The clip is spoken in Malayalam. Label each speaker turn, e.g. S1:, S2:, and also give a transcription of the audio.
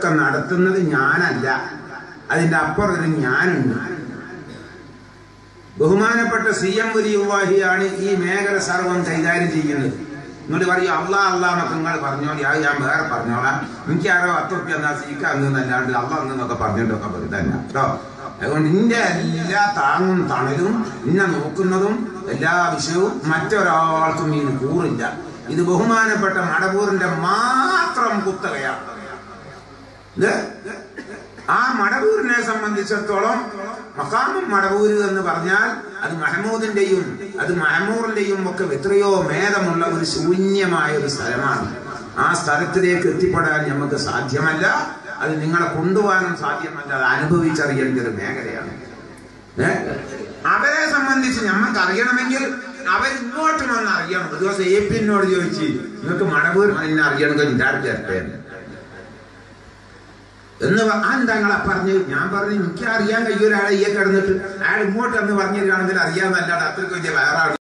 S1: ഇതൊക്കെ നടത്തുന്നത് ഞാനല്ല അതിന്റെ അപ്പുറം ഒരു ഞാനുണ്ട് ബഹുമാനപ്പെട്ട സി എം വലിയുവാഹിയാണ് ഈ മേഖല സർവം കൈകാര്യം ചെയ്യുന്നത് ഇങ്ങോട്ട് പറയും അള്ളാ അള്ളാ എന്നൊക്കെ നിങ്ങൾ പറഞ്ഞോളി അത് ഞാൻ വേറെ പറഞ്ഞോളാം എനിക്ക് ആരോ പത്തുറുപ്യ എന്നാ സീക്ക അന്നല്ലാണ്ട് അള്ള എന്നൊക്കെ പറഞ്ഞിട്ടൊക്കെ വെറുതെ തന്നെ കേട്ടോ അതുകൊണ്ട് നിന്റെ എല്ലാ താങ്ങും തണലും നിന്നെ നോക്കുന്നതും എല്ലാ വിഷയവും മറ്റൊരാൾക്കും ഇതിന് കൂറില്ല ഇത് ബഹുമാനപ്പെട്ട മടവൂരിന്റെ മാത്രം കുത്തകയാണ് ഇത് ആ മടവൂരിനെ സംബന്ധിച്ചിടത്തോളം മക്കാമും മടവൂര് എന്ന് പറഞ്ഞാൽ അത് മഹമൂദിന്റെയും അത് മഹമൂറിന്റെയും ഒക്കെ എത്രയോ മേധമുള്ള ഒരു ശൂന്യമായ ഒരു സ്ഥലമാണ് ആ സ്ഥലത്തിലേക്ക് എത്തിപ്പെടാൻ നമുക്ക് സാധ്യമല്ല അത് നിങ്ങളെ കൊണ്ടുപോകാനും സാധ്യമല്ല അത് അനുഭവിച്ചറിയേണ്ട ഒരു മേഖലയാണ് ഏ? അവരെ സംബന്ധിച്ച് നമുക്ക് അറിയണമെങ്കിൽ അവരിങ്ങോട്ട് വന്ന് അറിയണം ഒരു ദിവസം എ പിന്നോട് ചോദിച്ചു നിങ്ങൾക്ക് മടവൂർ എന്നെ അറിയണമെങ്കിൽ ഇതാരുടെ ചേർത്തേന്ന് എന്ന് പ- ആ എന്താ നിങ്ങളെ പറഞ്ഞു ഞാൻ പറഞ്ഞു എനിക്ക് അറിയാൻ കഴിയും ഒരാളെ ഈ കിടന്നിട്ട് അയാൾ ഇങ്ങോട്ട് എന്ന് പറഞ്ഞു തരികയാണെങ്കിൽ അറിയാമെന്നല്ലാണ്ട് അത്രയ്ക്ക് വലിയ വേറെ ആൾ